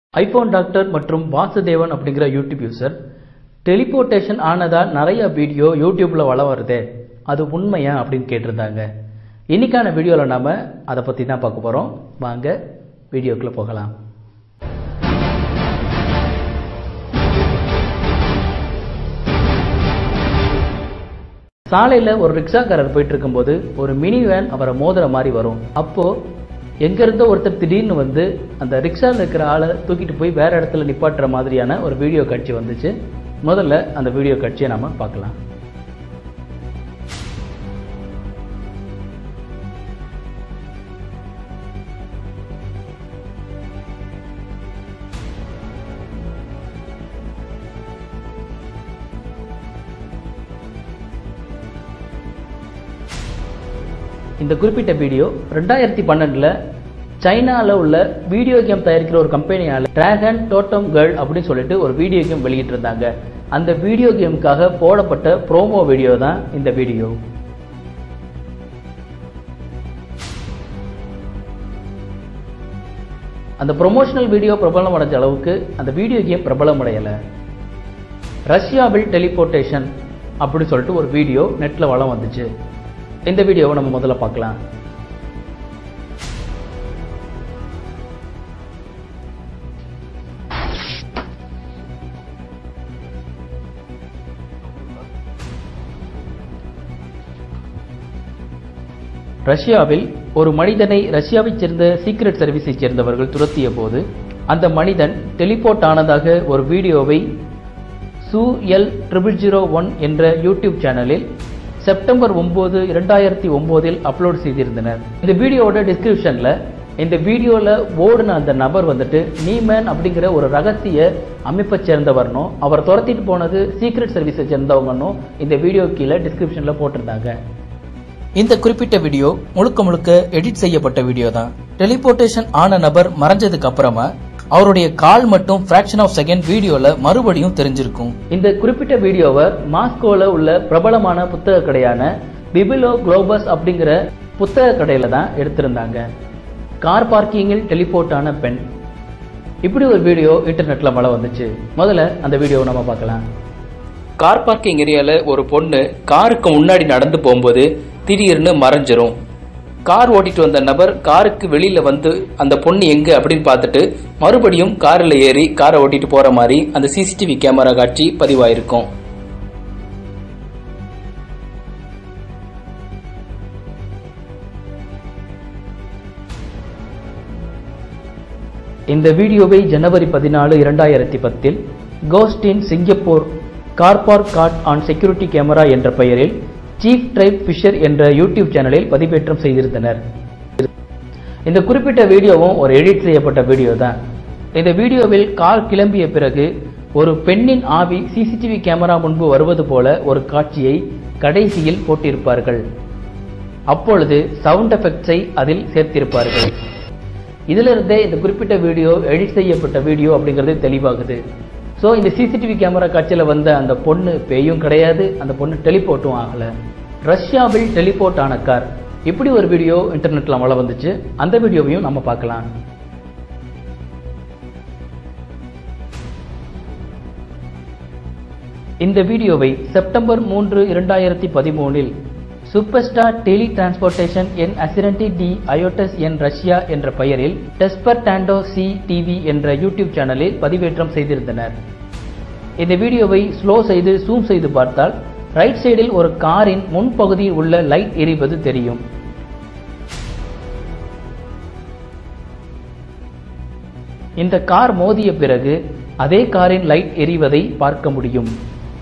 iPhone doctor மற்றும் வாசுதேவன் அப்படிங்கிற YouTube user teleportation ஆனதா நிறைய வீடியோ யூடியூப்ல வள வருதே அது உண்மையா அப்படின்னு கேட்டிருந்தாங்க இன்னைக்கான வீடியோவில் நாம அதை பற்றி தான் பார்க்க போகிறோம் வாங்க வீடியோக்குள்ளே போகலாம் சாலையில் ஒரு ரிக்ஷாக்காரர் போயிட்டு இருக்கும்போது ஒரு மினி வேன் அவரை மோதுற மாதிரி வரும் அப்போ எங்கேருந்தோ ஒருத்தர் திடீர்னு வந்து அந்த ரிக்ஷாவில் இருக்கிற ஆளை தூக்கிட்டு போய் வேற இடத்துல நிப்பாட்டுற மாதிரியான ஒரு வீடியோ காட்சி வந்துச்சு முதல்ல அந்த வீடியோ காட்சியை நாம பார்க்கலாம் இந்த குறிப்பிட்ட வீடியோ ரெண்டாயிரத்தி பன்னெண்டில் சைனாவில் உள்ள வீடியோ கேம் தயாரிக்கிற ஒரு கம்பெனியால் டிராகன் டோட்டம் கேர்ள் அப்படின்னு சொல்லிட்டு ஒரு வீடியோ கேம் வெளியிட்டிருந்தாங்க அந்த வீடியோ கேமுக்காக போடப்பட்ட ப்ரோமோ வீடியோ தான் இந்த வீடியோ அந்த ப்ரொமோஷனல் வீடியோ பிரபலம் அடைஞ்ச அளவுக்கு அந்த வீடியோ கேம் பிரபலம் அடையலை ரஷ்யாவில் டெலிபோர்டேஷன் அப்படின்னு சொல்லிட்டு ஒரு வீடியோ நெட்டில் வளம் வந்துச்சு இந்த வீடியோவை நம்ம முதல்ல பார்க்கலாம் ரஷ்யாவில் ஒரு மனிதனை ரஷ்யாவைச் சேர்ந்த சீக்ரெட் சர்வீஸைச் சேர்ந்தவர்கள் துரத்திய போது அந்த மனிதன் டெலிபோர்ட் ஆனதாக ஒரு வீடியோவை சு எல் ட்ரிபிள் ஜீரோ ஒன் என்ற யூடியூப் சேனலில் செப்டம்பர் ஒன்பது இரண்டாயிரத்தி ஒம்போதில் அப்லோட் செய்திருந்தனர் இந்த வீடியோவோட டிஸ்கிரிப்ஷனில் இந்த வீடியோவில் ஓடின அந்த நபர் வந்துட்டு நீமேன் அப்படிங்கிற ஒரு ரகசிய அமைப்பை சேர்ந்தவர்னும் அவர் துரத்திட்டு போனது சீக்ரெட் சர்வீஸை சேர்ந்தவங்கன்னும் இந்த வீடியோ கீழே டிஸ்கிரிப்ஷனில் போட்டிருந்தாங்க இந்த குறிப்பிட்ட வீடியோ முழுக்க முழுக்க எடிட் செய்யப்பட்ட வீடியோ தான் டெலிபோர்டேஷன் ஆன நபர் மறைஞ்சதுக்கு அப்புறமா அவருடைய கால் மட்டும் ஃபிராக்ஷன் ஆஃப் செகண்ட் வீடியோல மறுபடியும் தெரிஞ்சிருக்கும் இந்த குறிப்பிட்ட வீடியோவை மாஸ்கோல உள்ள பிரபலமான புத்தக கடையான பிபிலோ குளோபஸ் அப்படிங்கிற புத்தக கடையில தான் எடுத்திருந்தாங்க கார் பார்க்கிங்கில் டெலிபோர்ட் ஆன பெண் இப்படி ஒரு வீடியோ இன்டர்நெட்ல மழை வந்துச்சு முதல்ல அந்த வீடியோவை நம்ம பார்க்கலாம் கார் பார்க்கிங் ஏரியால ஒரு பொண்ணு காருக்கு முன்னாடி நடந்து போகும்போது திடீர்னு மறைஞ்சிரும் கார் ஓட்டிட்டு வந்த நபர் காருக்கு வெளியில வந்து அந்த பொண்ணு எங்க அப்படின்னு பார்த்துட்டு மறுபடியும் காரில் ஏறி காரை ஓட்டிட்டு போற மாதிரி அந்த சிசிடிவி கேமரா காட்சி பதிவாயிருக்கும் இந்த வீடியோவை ஜனவரி பதினாலு இரண்டாயிரத்தி பத்தில் ghost in Singapore car park caught on security camera என்ற பெயரில் சீஃப் ட்ரைப் ஃபிஷர் என்ற யூடியூப் சேனலில் பதிவேற்றம் செய்திருந்தனர் இந்த குறிப்பிட்ட வீடியோவும் ஒரு எடிட் செய்யப்பட்ட வீடியோ தான் இந்த வீடியோவில் கார் கிளம்பிய பிறகு ஒரு பெண்ணின் ஆவி சிசிடிவி கேமரா முன்பு வருவது போல ஒரு காட்சியை கடைசியில் போட்டிருப்பார்கள் அப்பொழுது சவுண்ட் எஃபெக்ட்ஸை அதில் சேர்த்திருப்பார்கள் இதிலிருந்தே இந்த குறிப்பிட்ட வீடியோ எடிட் செய்யப்பட்ட வீடியோ அப்படிங்கிறது தெளிவாகுது ஸோ இந்த சிசிடிவி கேமரா காட்சியில் வந்த அந்த பொண்ணு பேயும் கிடையாது அந்த பொண்ணு டெலிபோர்ட்டும் ஆகலை ரஷ்யாவில் டெலிபோர்ட் ஆன கார் இப்படி ஒரு வீடியோ இன்டர்நெட்ல மழை வந்துச்சு அந்த வீடியோவையும் நம்ம பார்க்கலாம் இந்த வீடியோவை செப்டம்பர் மூன்று இரண்டாயிரத்தி பதிமூணில் சூப்பர்ஸ்டார் டெலி டிரான்ஸ்போர்ட்டேஷன் என் அசிரண்டி டி அயோட்டஸ் என் ரஷ்யா என்ற பெயரில் டெஸ்பர் டாண்டோ சி டிவி என்ற யூடியூப் சேனலில் பதிவேற்றம் செய்திருந்தனர் இந்த வீடியோவை ஸ்லோ செய்து ஜூம் செய்து பார்த்தால் ரைட் சைடில் ஒரு காரின் முன்பகுதியில் உள்ள லைட் எரிவது தெரியும் இந்த கார் மோதிய பிறகு அதே காரின் லைட் எரிவதை பார்க்க முடியும்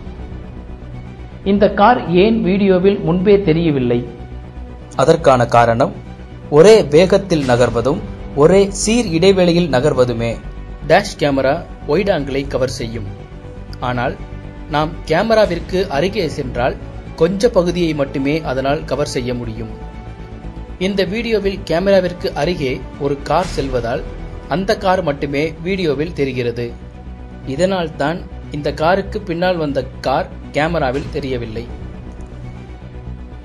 இந்த கார் ஏன் வீடியோவில் முன்பே தெரியவில்லை அதற்கான காரணம் ஒரே வேகத்தில் நகர்வதும் ஒரே சீர் இடைவெளியில் நகர்வதுமே டேஷ் கேமரா ஒயிட் ஆங்கிளை கவர் செய்யும் ஆனால் நாம் கேமராவிற்கு அருகே சென்றால் கொஞ்ச பகுதியை மட்டுமே அதனால் கவர் செய்ய முடியும் இந்த வீடியோவில் கேமராவிற்கு அருகே ஒரு கார் செல்வதால் அந்த கார் மட்டுமே வீடியோவில் தெரிகிறது இதனால் தான் இந்த காருக்கு பின்னால் வந்த கார் கேமராவில் தெரியவில்லை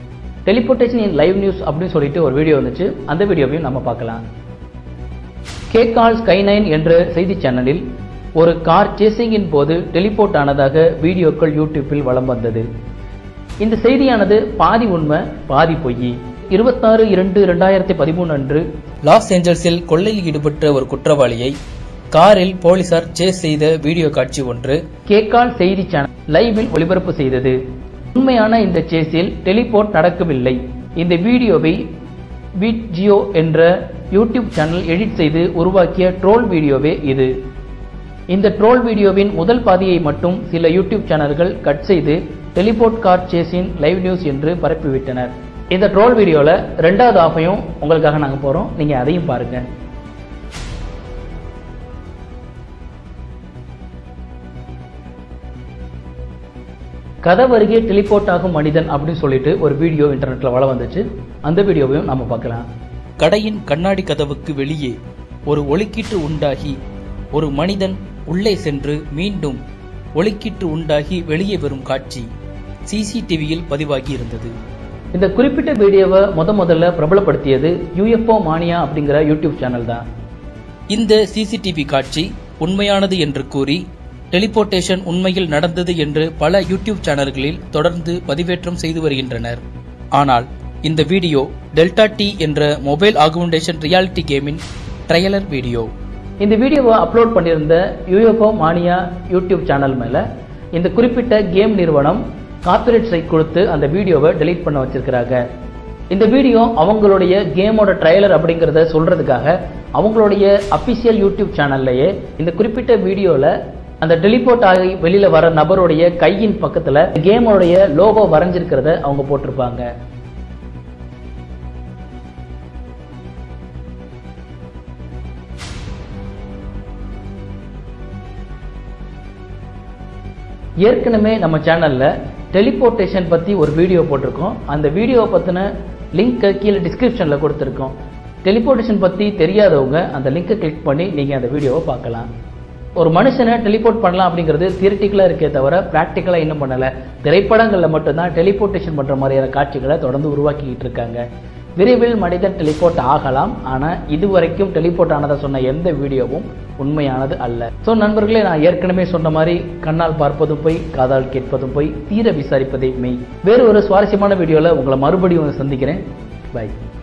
டெலிபோர்டேஷன் இன் லைவ் நியூஸ் அப்படின்னு சொல்லிட்டு ஒரு வீடியோ வந்துச்சு அந்த வீடியோவையும் நம்ம பார்க்கலாம் கேகால் ஸ்கை நைன் என்ற செய்தி சேனலில் ஒரு கார் சேசிங்கின் போது டெலிபோர்ட் ஆனதாக வீடியோக்கள் யூடியூப்பில் வலம் வந்தது இந்த செய்தியானது பாதி உண்மை பாதி பொய் இருபத்தாறு இரண்டு இரண்டாயிரத்தி பதிமூணு அன்று லாஸ் ஏஞ்சல்ஸில் கொள்ளையில் ஈடுபட்ட ஒரு குற்றவாளியை காரில் போலீசார் சேஸ் செய்த வீடியோ காட்சி ஒன்று கேக்கால் செய்தி சேனல் லைவில் ஒளிபரப்பு செய்தது உண்மையான இந்த சேஸில் டெலிபோர்ட் நடக்கவில்லை இந்த வீடியோவை பீட் ஜியோ என்ற யூடியூப் சேனல் எடிட் செய்து உருவாக்கிய ட்ரோல் வீடியோவே இது இந்த ட்ரோல் வீடியோவின் முதல் பாதியை மட்டும் சில யூடியூப் சேனல்கள் கட் செய்து டெலிபோர்ட் கார் சேஸின் லைவ் நியூஸ் என்று பரப்பிவிட்டனர் இந்த ட்ரோல் வீடியோல ரெண்டாவது ஆஃபையும் உங்களுக்காக நாங்க போறோம் நீங்க அதையும் பாருங்க கதவருகே டெலிபோர்ட் ஆகும் மனிதன் அப்படின்னு சொல்லிட்டு ஒரு வீடியோ இன்டர்நெட்ல வள வந்துச்சு அந்த வீடியோவையும் நம்ம பார்க்கலாம் கடையின் கண்ணாடி கதவுக்கு வெளியே ஒரு ஒளிக்கீற்று உண்டாகி ஒரு மனிதன் உள்ளே சென்று மீண்டும் ஒளிக்கீற்று உண்டாகி வெளியே வரும் காட்சி சிசிடிவியில் பதிவாகி இருந்தது இந்த குறிப்பிட்ட வீடியோவை முத முதல்ல பிரபலப்படுத்தியது யூஎஃப்ஓ மானியா அப்படிங்கிற யூடியூப் சேனல் தான் இந்த சிசிடிவி காட்சி உண்மையானது என்று கூறி டெலிபோர்டேஷன் உண்மையில் நடந்தது என்று பல யூடியூப் சேனல்களில் தொடர்ந்து பதிவேற்றம் செய்து வருகின்றனர் ஆனால் இந்த வீடியோ டெல்டா டி என்ற மொபைல் ஆகுமெண்டேஷன் ரியாலிட்டி கேமின் ட்ரையலர் வீடியோ இந்த வீடியோவை அப்லோட் பண்ணியிருந்த யூஎஃப்ஓ மானியா யூடியூப் சேனல் மேல இந்த குறிப்பிட்ட கேம் நிறுவனம் காப்பிரைட் ஸ்ட்ரைக் கொடுத்து அந்த வீடியோவை டெலீட் பண்ண வச்சிருக்கிறாங்க இந்த வீடியோ அவங்களுடைய கேமோட ட்ரைலர் அப்படிங்கிறத சொல்றதுக்காக அவங்களுடைய அபிஷியல் யூடியூப் சேனல்லையே இந்த குறிப்பிட்ட வீடியோல அந்த டெலிபோர்ட் ஆகி வெளியில வர நபருடைய கையின் பக்கத்துல கேமோடைய லோகோ வரைஞ்சிருக்கிறத அவங்க போட்டிருப்பாங்க ஏற்கனவே நம்ம சேனல்ல டெலிபோர்டேஷன் பத்தி ஒரு வீடியோ போட்டிருக்கோம் அந்த வீடியோவை பத்தின லிங்க்கை கீழே டிஸ்கிரிப்ஷன்ல கொடுத்துருக்கோம் டெலிபோர்டேஷன் பத்தி தெரியாதவங்க அந்த லிங்கை கிளிக் பண்ணி நீங்க அந்த வீடியோவை பார்க்கலாம் ஒரு மனுஷனை டெலிபோர்ட் பண்ணலாம் அப்படிங்கிறது தியரிட்டிக்கலாக இருக்கே தவிர ப்ராக்டிக்கலாக இன்னும் பண்ணலை திரைப்படங்களில் மட்டும்தான் டெலிபோர்டேஷன் பண்ணுற மாதிரியான காட்சிகளை தொடர்ந்து உருவாக்கிக்கிட்டு இருக்காங்க விரைவில் மனிதன் டெலிபோர்ட் ஆகலாம் ஆனால் இதுவரைக்கும் டெலிபோர்ட் ஆனதை சொன்ன எந்த வீடியோவும் உண்மையானது அல்ல ஸோ நண்பர்களே நான் ஏற்கனவே சொன்ன மாதிரி கண்ணால் பார்ப்பதும் போய் காதால் கேட்பதும் போய் தீர விசாரிப்பதே மெய் வேறு ஒரு சுவாரஸ்யமான வீடியோவில் உங்களை மறுபடியும் சந்திக்கிறேன் பை